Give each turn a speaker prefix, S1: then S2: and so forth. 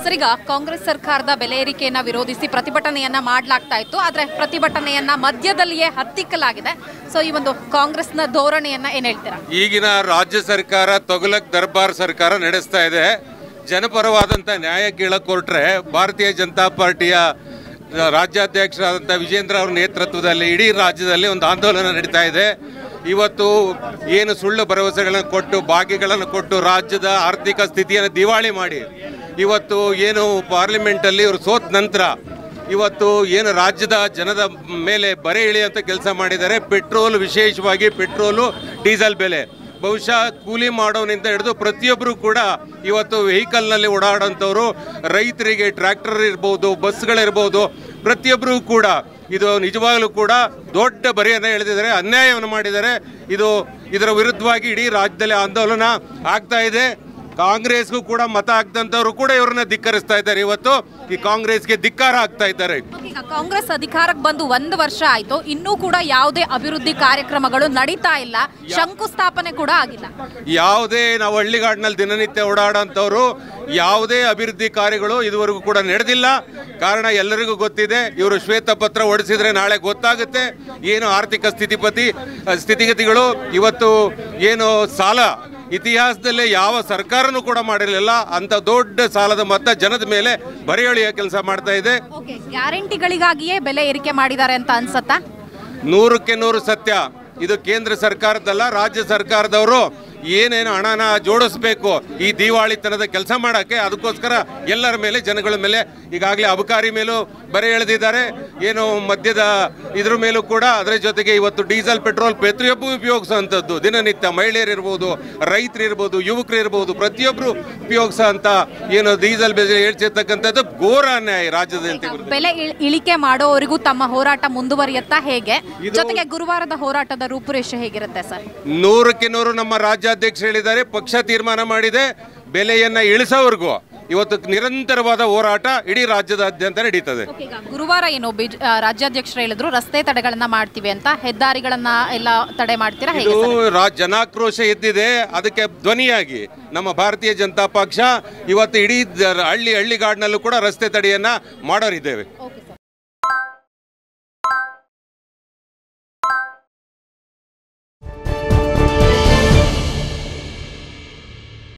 S1: Sir ಈಗ ಕಾಂಗ್ರೆಸ್ ಸರ್ಕಾರದ ಬೆಲೆ ಏರಿಕೆಯನ್ನ ವಿರೋಧಿಸಿ ಪ್ರತಿಭಟನೆಯನ್ನ ಮಾಡಲಾಗ್ತಾ ಇತ್ತು ಆದ್ರೆ ಪ್ರತಿಭಟನೆಯನ್ನ ಮಧ್ಯದಲ್ಲಿಯೇ ಹತ್ತಿಕ್ಕಲಾಗಿದೆ ಸೊ ಈ ಒಂದು ಕಾಂಗ್ರೆಸ್ನ ಧೋರಣೆಯನ್ನ ಏನ್ ಹೇಳ್ತೀರಾ
S2: ಈಗಿನ ರಾಜ್ಯ ಸರ್ಕಾರ ತೊಗಲಕ್ ದರ್ಬಾರ್ ಸರ್ಕಾರ ನಡೆಸ್ತಾ ಇದೆ ಜನಪರವಾದಂಥ ನ್ಯಾಯ ಕೇಳಕ್ ಹೊರಟ್ರೆ ಭಾರತೀಯ ಜನತಾ ಪಾರ್ಟಿಯ ರಾಜ್ಯಾಧ್ಯಕ್ಷರಾದಂಥ ವಿಜೇಂದ್ರ ಅವರ ನೇತೃತ್ವದಲ್ಲಿ ಇಡೀ ರಾಜ್ಯದಲ್ಲಿ ಒಂದು ಆಂದೋಲನ ನಡೀತಾ ಇದೆ ಇವತ್ತು ಏನು ಸುಳ್ಳು ಭರವಸೆಗಳನ್ನು ಕೊಟ್ಟು ಭಾಗ್ಯಗಳನ್ನು ಕೊಟ್ಟು ರಾಜ್ಯದ ಆರ್ಥಿಕ ಸ್ಥಿತಿಯನ್ನು ದಿವಾಳಿ ಮಾಡಿ ಇವತ್ತು ಏನು ಪಾರ್ಲಿಮೆಂಟಲ್ಲಿ ಇವರು ಸೋತ ನಂತರ ಇವತ್ತು ಏನು ರಾಜ್ಯದ ಜನದ ಮೇಲೆ ಬರೆ ಇಳಿಯುವಂಥ ಕೆಲಸ ಮಾಡಿದ್ದಾರೆ ಪೆಟ್ರೋಲ್ ವಿಶೇಷವಾಗಿ ಪೆಟ್ರೋಲು ಡೀಸೆಲ್ ಬೆಲೆ ಬಹುಶಃ ಕೂಲಿ ಮಾಡೋನಿಂದ ಹಿಡಿದು ಪ್ರತಿಯೊಬ್ಬರು ಕೂಡ ಇವತ್ತು ವೆಹಿಕಲ್ನಲ್ಲಿ ಓಡಾಡೋಂಥವ್ರು ರೈತರಿಗೆ ಟ್ರ್ಯಾಕ್ಟರ್ ಇರ್ಬೋದು ಬಸ್ಗಳಿರ್ಬೋದು ಪ್ರತಿಯೊಬ್ಬರು ಕೂಡ ಇದು ನಿಜವಾಗಲೂ ಕೂಡ ದೊಡ್ಡ ಬರೆಯನ್ನು ಎಳೆದಿದ್ದಾರೆ ಅನ್ಯಾಯವನ್ನು ಮಾಡಿದ್ದಾರೆ ಇದು ಇದರ ವಿರುದ್ಧವಾಗಿ ಇಡೀ ರಾಜ್ಯದಲ್ಲಿ ಆಂದೋಲನ ಆಗ್ತಾ ಇದೆ ಕಾಂಗ್ರೆಸ್ಗೂ ಕೂಡ ಮತ ಹಾಕ್ದಂಥವ್ರು ಕೂಡ ಇವ್ರನ್ನ ಧಿಕ್ಕರಿಸ್ತಾ ಇದ್ದಾರೆ ಇವತ್ತು ಈ ಕಾಂಗ್ರೆಸ್ಗೆ ಧಿಕ್ಕಾರ ಆಗ್ತಾ ಇದ್ದಾರೆ
S1: ಈಗ ಕಾಂಗ್ರೆಸ್ ಅಧಿಕಾರಕ್ಕೆ ಬಂದು ಒಂದು ವರ್ಷ ಆಯ್ತು ಇನ್ನೂ ಕೂಡ ಯಾವುದೇ ಅಭಿವೃದ್ಧಿ ಕಾರ್ಯಕ್ರಮಗಳು ನಡೀತಾ ಇಲ್ಲ ಶಂಕುಸ್ಥಾಪನೆ ಕೂಡ ಆಗಿಲ್ಲ
S2: ಯಾವುದೇ ನಾವು ಹಳ್ಳಿಗಾಡಿನಲ್ಲಿ ದಿನನಿತ್ಯ ಓಡಾಡೋಂಥವ್ರು ಯಾವುದೇ ಅಭಿವೃದ್ಧಿ ಕಾರ್ಯಗಳು ಇದುವರೆಗೂ ಕೂಡ ನಡೆದಿಲ್ಲ ಕಾರಣ ಎಲ್ಲರಿಗೂ ಗೊತ್ತಿದೆ ಇವರು ಶ್ವೇತಪತ್ರ ಹೊಡಿಸಿದ್ರೆ ನಾಳೆ ಗೊತ್ತಾಗುತ್ತೆ ಏನು ಆರ್ಥಿಕ ಸ್ಥಿತಿಪತಿ ಸ್ಥಿತಿಗತಿಗಳು ಇವತ್ತು ಏನು ಸಾಲ ಇತಿಹಾಸದಲ್ಲೇ ಯಾವ ಸರ್ಕಾರನೂ ಕೂಡ ಮಾಡಿರಲಿಲ್ಲ ಅಂತ ದೊಡ್ಡ ಸಾಲದ ಮೊತ್ತ ಜನದ ಮೇಲೆ ಬರೆಯಳಿಯ ಕೆಲಸ ಮಾಡ್ತಾ ಇದೆ
S1: ಓಕೆ ಗ್ಯಾರಂಟಿಗಳಿಗಾಗಿಯೇ ಬೆಲೆ ಏರಿಕೆ ಮಾಡಿದ್ದಾರೆ ಅಂತ ಅನ್ಸತ್ತಾ
S2: ನೂರಕ್ಕೆ ನೂರು ಸತ್ಯ ಇದು ಕೇಂದ್ರ ಸರ್ಕಾರದಲ್ಲ ರಾಜ್ಯ ಸರ್ಕಾರದವರು ಏನೇನು ಹಣನ ಜೋಡಿಸ್ಬೇಕು ಈ ದಿವಾಳಿತನದ ಕೆಲಸ ಮಾಡೋಕ್ಕೆ ಅದಕ್ಕೋಸ್ಕರ ಎಲ್ಲರ ಮೇಲೆ ಜನಗಳ ಮೇಲೆ ಈಗಾಗಲೇ ಅಬಕಾರಿ ಮೇಲೂ ಬರೆ ಎಳೆದಿದ್ದಾರೆ ಏನು ಮದ್ಯದ ಇದ್ರ ಮೇಲೂ ಕೂಡ ಅದರ ಜೊತೆಗೆ ಇವತ್ತು ಡೀಸೆಲ್ ಪೆಟ್ರೋಲ್ ಪ್ರತಿಯೊಬ್ಬರು ಉಪಯೋಗಿಸುವಂಥದ್ದು ದಿನನಿತ್ಯ ಮಹಿಳೆಯರಿರ್ಬೋದು ರೈತರಿರ್ಬೋದು ಯುವಕರಿರ್ಬೋದು ಪ್ರತಿಯೊಬ್ಬರು ಉಪಯೋಗಿಸೋ ಅಂತ ಏನು ಡೀಸೆಲ್ ಬೆಲೆ ಏಳ್ಸಿರ್ತಕ್ಕಂಥದ್ದು ಘೋರ ಅನ್ಯಾಯ ರಾಜ್ಯದ ಜನತೆ ವಿರುದ್ಧ.
S1: ಬೆಲೆ ಇಳ್- ಇಳಿಕೆ ಮಾಡೋವರೆಗೂ ತಮ್ಮ ಹೋರಾಟ ಮುಂದುವರಿಯುತ್ತಾ ಹೇಗೆ ಜೊತೆಗೆ ಗುರುವಾರದ ಹೋರಾಟದ ರೂಪುರೇಷೆ ಹೇಗಿರುತ್ತೆ ಸರ್
S2: ನೂರಕ್ಕೆ ನೂರು ನಮ್ಮ ರಾಜ್ಯಾಧ್ಯಕ್ಷರು ಹೇಳಿದ್ದಾರೆ ಪಕ್ಷ ತೀರ್ಮಾನ ಮಾಡಿದೆ ಬೆಲೆಯನ್ನ ಇಳಿಸೋವರೆಗೂ ಇವತ್ತು ನಿರಂತರವಾದ ಹೋರಾಟ ಇಡೀ ರಾಜ್ಯದಾದ್ಯಂತ ನಡೀತದೆ
S1: ಈಗ ಗುರುವಾರ ಏನು ಬಿಜ್- ಆ, ರಾಜ್ಯಾಧ್ಯಕ್ಷರು ಹೇಳಿದ್ರು ರಸ್ತೆ ತಡೆಗಳನ್ನ ಮಾಡ್ತೀವಿ ಅಂತ ಹೆದ್ದಾರಿಗಳನ್ನ ಎಲ್ಲ ತಡೆ ಮಾಡ್ತೀರಾ ಹೇಗೆ
S2: ಇದು
S1: ಸರ್?
S2: ರಾ ಜನಾಕ್ರೋಶ ಎದ್ದಿದೆ ಅದಕ್ಕೆ ಧ್ವನಿಯಾಗಿ ನಮ್ಮ ಭಾರತೀಯ ಜನತಾ ಪಕ್ಷ ಇವತ್ತು ಇಡೀ ದ- ಹಳ್ಳಿ ಹಳ್ಳಿಗಾಡಿನಲ್ಲೂ ಕೂಡ ರಸ್ತೆ ತಡೆಯನ್ನ ಮಾಡೋರಿದ್ದೇವೆ
S1: ಓಕೆ